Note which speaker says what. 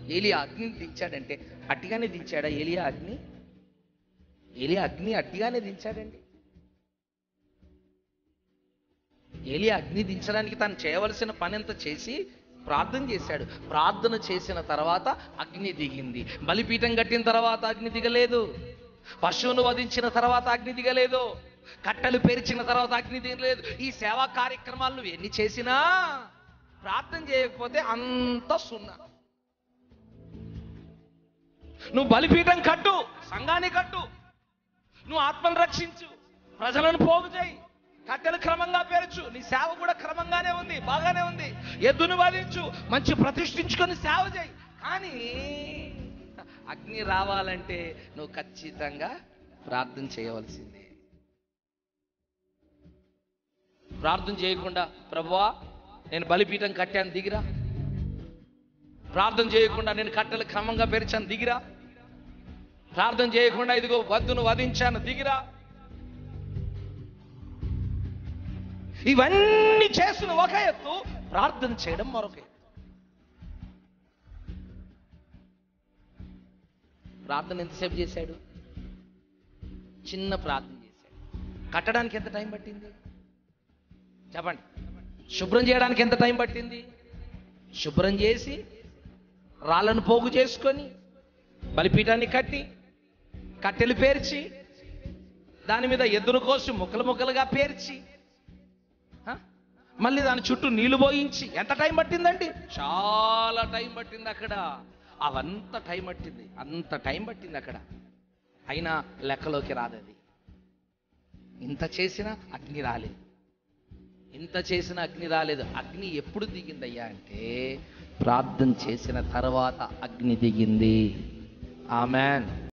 Speaker 1: ఏలియా అగ్నిని దించాడంటే అట్టిగానే దించాడా ఏలియా అగ్ని ఏలియా అగ్ని అట్టిగానే దించాడండి ఏలియా అగ్ని దించడానికి తను చేయవలసిన పని అంతా చేసి ప్రార్థన చేశాడు ప్రార్థన చేసిన తర్వాత అగ్ని దిగింది బలిపీఠం కట్టిన తర్వాత అగ్ని దిగలేదు పశువును వధించిన తర్వాత అగ్ని దిగలేదు కట్టెలు పేర్చిన తర్వాత అగ్ని దిగలేదు ఈ సేవా కార్యక్రమాలు నువ్వు ఎన్ని చేసినా ప్రార్థన చేయకపోతే అంత సున్నా నువ్వు బలిపీఠం కట్టు సంఘాన్ని కట్టు నువ్వు ఆత్మను రక్షించు ప్రజలను పోగు చేయి కట్టెలు క్రమంగా పేర్చు నీ సేవ కూడా క్రమంగానే ఉంది బాగానే ఉంది ఎద్దును వధించు మంచి ప్రతిష్ఠించుకొని సేవ చేయి కానీ అగ్ని రావాలంటే నువ్వు ఖచ్చితంగా ప్రార్థన చేయవలసిందే ప్రార్థన చేయకుండా ప్రభువా నేను బలిపీఠం కట్టాను దిగిరా ప్రార్థన చేయకుండా నేను కట్టెలు క్రమంగా పేర్చాను దిగిరా ప్రార్థన చేయకుండా ఇదిగో వద్దును వధించాను దిగిరా ఇవన్నీ చేసిన ఒక ఎత్తు ప్రార్థన చేయడం మరొక ఎత్తు ప్రార్థన ఎంతసేపు చేశాడు చిన్న ప్రార్థన చేశాడు కట్టడానికి ఎంత టైం పట్టింది చెప్పండి శుభ్రం చేయడానికి ఎంత టైం పట్టింది శుభ్రం చేసి రాళ్ళను పోగు చేసుకొని బలిపీఠాన్ని కట్టి కట్టెలు పేర్చి దాని మీద ఎద్దును కోసి ముక్కలు ముక్కలుగా పేర్చి హ? మళ్ళీ దాని చుట్టూ నీళ్లు పోయించి ఎంత టైం పట్టిందండి చాలా టైం పట్టింది అక్కడ అవంత టైం పట్టింది అంత టైం పట్టింది అక్కడ అయినా లెక్కలోకి రాదది ఇంత చేసినా అగ్ని రాలేదు ఇంత చేసిన అగ్ని రాలేదు అగ్ని ఎప్పుడు దిగిందయ్యా అంటే ప్రార్థన చేసిన తర్వాత అగ్ని దిగింది ఆమెన్